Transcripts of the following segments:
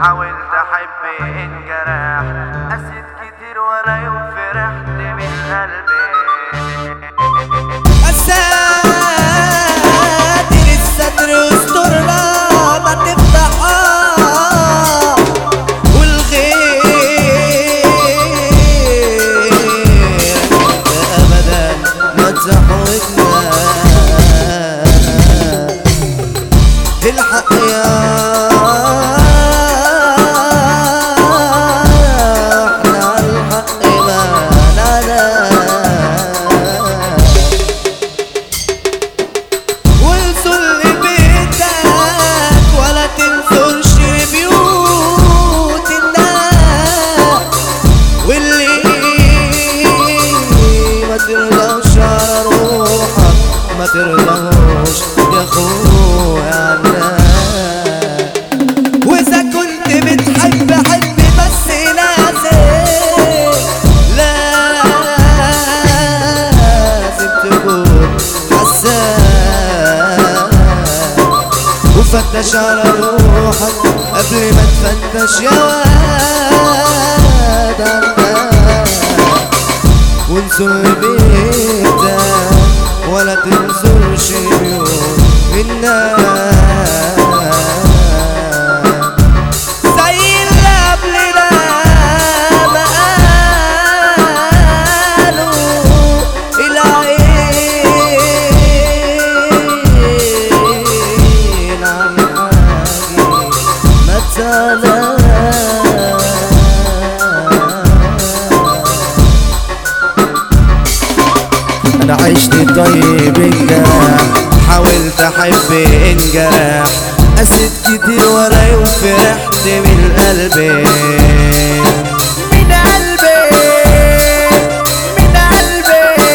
حاولت احب انجرح قسيت كتير ولا يوم فرحت من قلبي الساتر الستر استرنا ما تفتحها والغير ابدا ما تحوجنا الحق يا احنا الحق ما لنا وانزل لبيتك ولا تنزلش بيوت الناس واللي ما ترضاش على روحك ما ترضاش يا اخويا الناس واذا كنت بتحب حب بس لازم لازم تكون حساس وفتش على روحك قبل ما تفتش يا واد عالناس وانزل لبيتك ولا تنزلش بيوت الناس زي اللي قبلنا ما قالوا العين عن حاجي ما تزعلش انا عشت طيب انجرح حاولت احب انجرح قسيت كتير ولا يوم فرحت من قلبي من قلبي من قلبي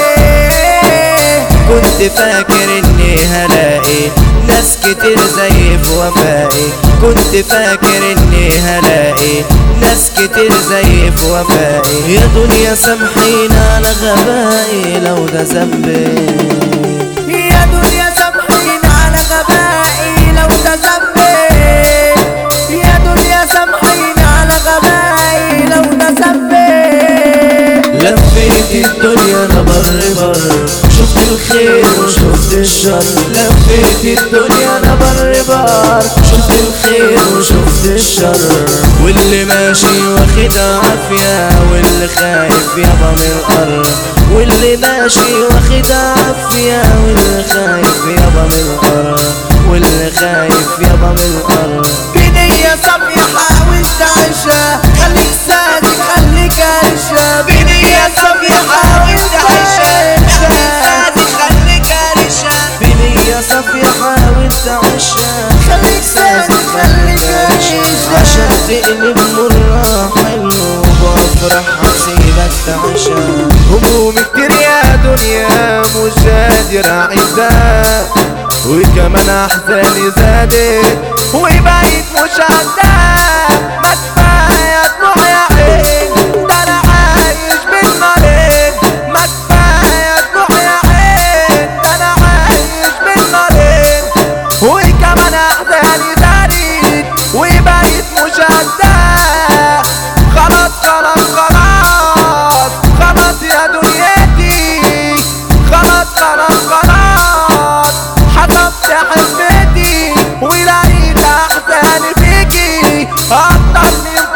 كنت فاكر اني هلاقي ناس كتير زي في وفائي كنت فاكر اني هلاقي ناس كتير زي في وفائي يا دنيا سامحيني على غبائي لو ده ذنبي يا دنيا سامحيني على غبائي لو ده ذنبي يا دنيا سامحيني على غبائي لو ده ذنبي لفيت الدنيا انا بر بر شفت الخير وشفت الشر لفيت الدنيا انا بر بر شفت الخير وشفت الشر واللي ماشي واخد عافية واللي خايف يابا من الارض واللي ماشي واخد عافية واللي خايف يابا من الارض واللي خايف يابا من الارض بنية صافية حاول تعيشها خليك صادق خليك عايشة بنية صافية حاول تعيشها خليك صادق خليك عايشة بنية صافية حاول تعيشها خليك صادق خليك عايشة عشان تقلب مرة حلو بفرح هسيبك تعيشها همومي كتير يا دنيا مش قادر اعيشها وكمان احزاني زادت وبقيت مش عدها ما كفايه دموع يا عين ده انا عايش بين نارين ما كفايه دموع يا عين ده انا عايش بين نارين وكمان احزاني زادت وبقيت مش عدها خلاص خلاص خلاص خلاص يا دنيتي خلاص خلاص خلاص حسبت حسبتي ولقيت احزاني فيكي اكتر من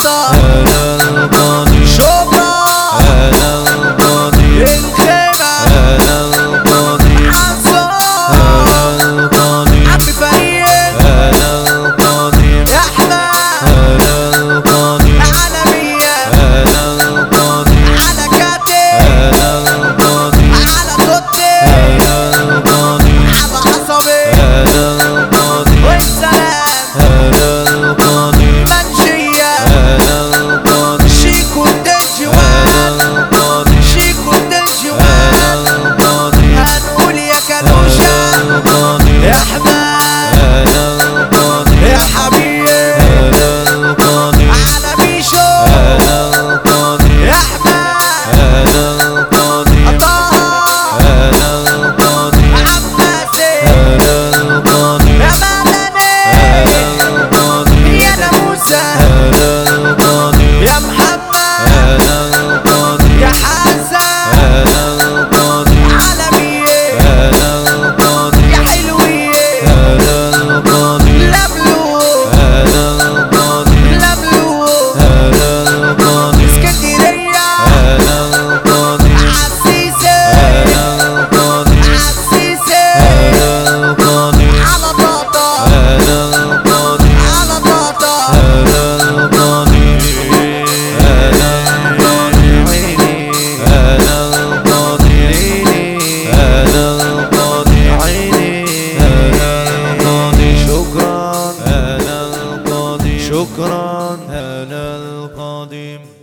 طنطا أنا القاضي شبرا أنا القاضي الخيمة أنا القاضي عنصر أنا القاضي عم فريق أنا القاضي يا أحمد أنا القاضي عالمية أنا القاضي على كاتب أنا القاضي على توتي أنا القاضي على عصبي أنا القاضي والسلام أنا القاضي منشية أنا القاضي شيكو الدجوان أنا القاضي شيكو الدجوان أنا القاضي هنقول يا كلوشة أنا القاضي يا أحمد أنا القاضي يا حبيب أنا القاضي على بيشو أنا القاضي يا أحمد أنا القاضي طه أنا القاضي عباسي أنا القاضي يا مدني أنا القاضي يا ناموسة أنا القاضي يا محمد أنا القاضي يا حسن أنا القاضي عالمية أنا القاضي يا حلوية أنا القاضي لملو أنا القاضي لملو أنا القاضي اسكندرية أنا القاضي عسيسي أنا القاضي عسيسي أنا القاضي على طاطا أنا القاضي على طاطا أنا القاضي أنا القاضي عيني أنا القاضي ليلي أنا القاضي عيني أنا القاضي شكرا أنا القاضي شكرا أنا القاضي